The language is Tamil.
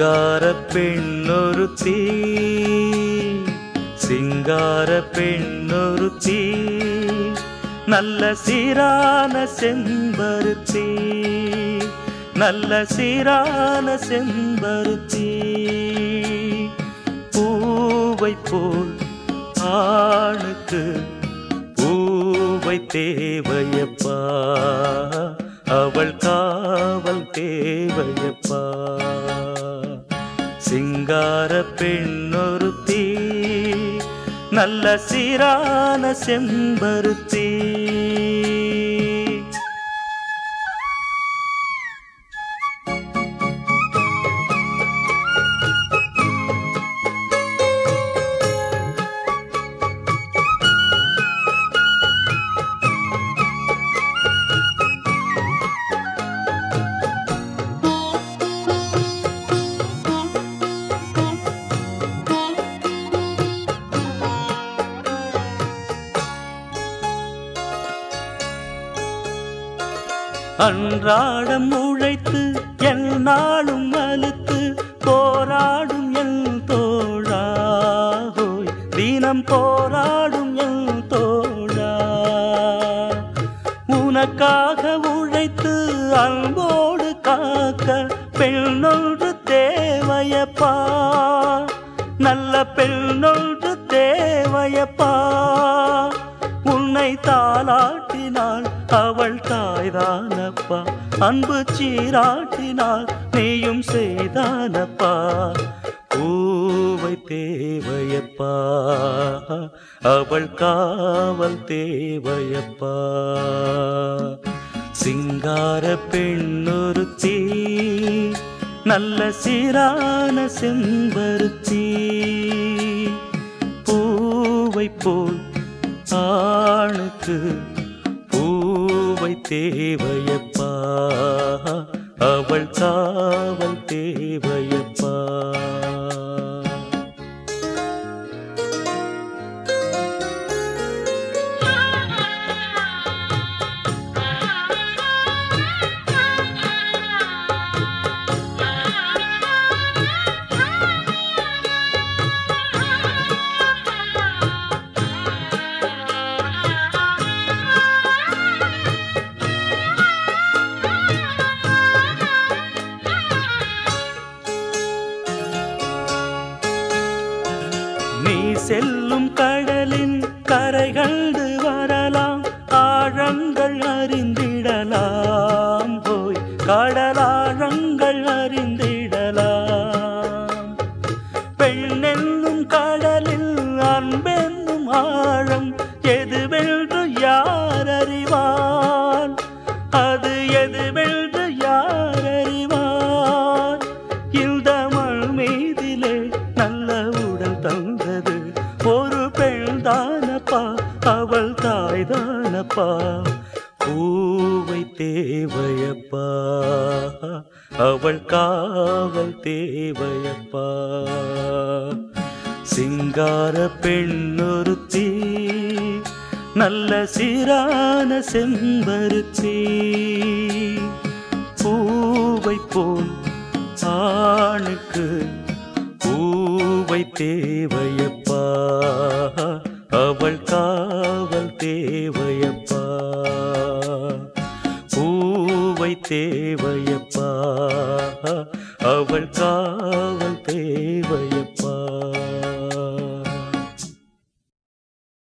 சிங்கார பெண்ணொருத்தி சிங்கார பெண்ணொருத்தி நல்ல சீரான செம்பருத்தி நல்ல சீரான செம்பருத்தி பூவை போல் ஆணுக்கு பூவை தேவையப்பா அவள் காவல் தேவையப்பா சிங்கார பெண்ணொருத்தி நல்ல சீரான செம்பருத்தி அன்றாடம் உழைத்து என் நாளும் அழுத்து போராடும் என் தோழா ஹோய் தினம் போராடும் என் தோழா உனக்காக உழைத்து அன்போடு காக்க பெண்ணொன்று தேவையப்பா நல்ல பெண்ணொன்று தேவையப்பா உன்னை தாளாட்டினாள் அவள் தாய்தானப்பா அன்பு சீராட்டினாள் நீயும் செய்தானப்பா பூவை தேவையப்பா அவள் காவல் தேவையப்பா சிங்கார பெண்ணொருத்தி நல்ல சீரான செம்பருத்தி பூவை போல் ஆணுக்கு பூவை தேவையப்பா அவள் காவல் தேவையப்பா நீ செல்லும் கடலின் கரை கண்டு வரலாம் ஆழங்கள் அறிந்திடலாம் போய் கடலாழங்கள் அறிந்திடலாம் பெண்ணென்னும் கடலில் அன்பென்னும் ஆழம் எதுவென்று யார் அறிவார் அது எதுவென்று யார் அறிவார் இந்த மண் மீதிலே நல்ல உடல் தந்தது ஒரு பெண் தானப்பா அவள் தாய் தானப்பா பூவை தேவையப்பா அவள் காவல் தேவையப்பா சிங்கார பெண்ணொருத்தி நல்ல சீரான செம்பருத்தி பூவை போல் ஆணுக்கு பூவை தேவையப்பா அவள் காவல் தேவையப்பா பூவை தேவையப்பா அவள் காவல் தேவையப்பா